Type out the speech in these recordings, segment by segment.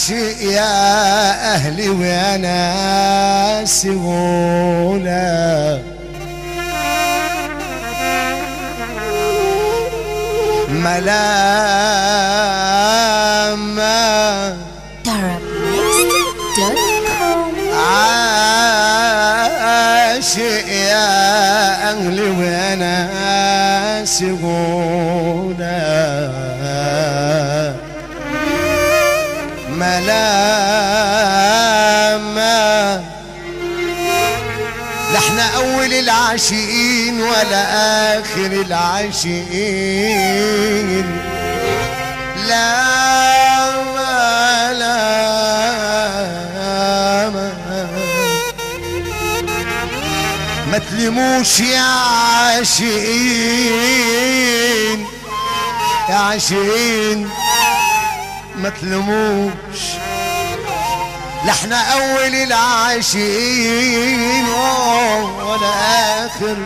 عاشق يا أهلي وأنا سهولة ملامة Darabnext.com عاشق يا أهلي وأنا سهولة ملامة لا احنا اول العاشقين ولا اخر العاشقين لا ما لا ما ما تلموش يا عاشقين يا عاشقين ما تلموش لا احنا اول العاشقين أوه، ولا اخر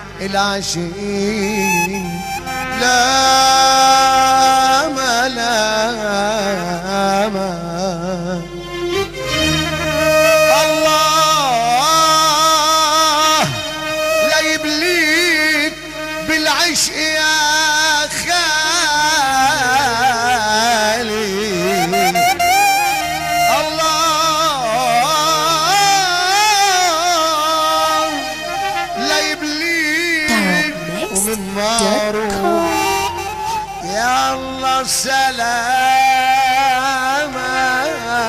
العاشقين لا ما لا ما الله لا يبليك بالعشق يا خالي الله لا يبليك ومن ناره يا الله سلامة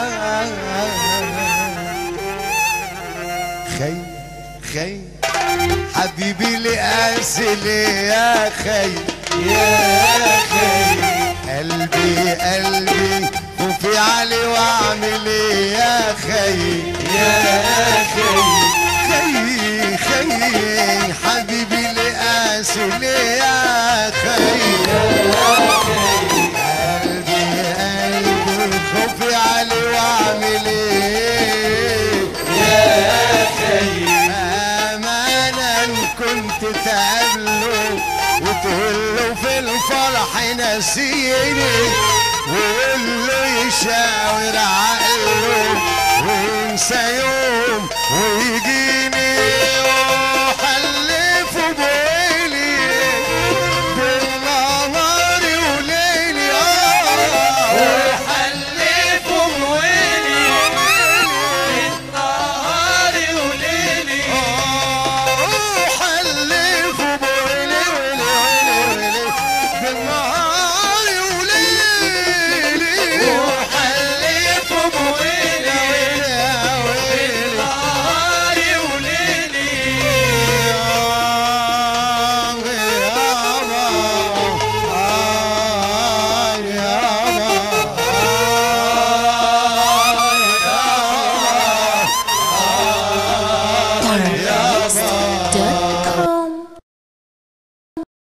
خي خي حبيبي لأسل يا خي يا خي قلبي قلبي وفي علي واعمل إيه يا خي يا خي خي خي حبيبي لأسل يا خي قلبي قلبي خوفي علي واعمل ايه امانا كنت تقابله وتقول له في الفرح نسيني وقول له يشاور عقله وينسى يوم ويجي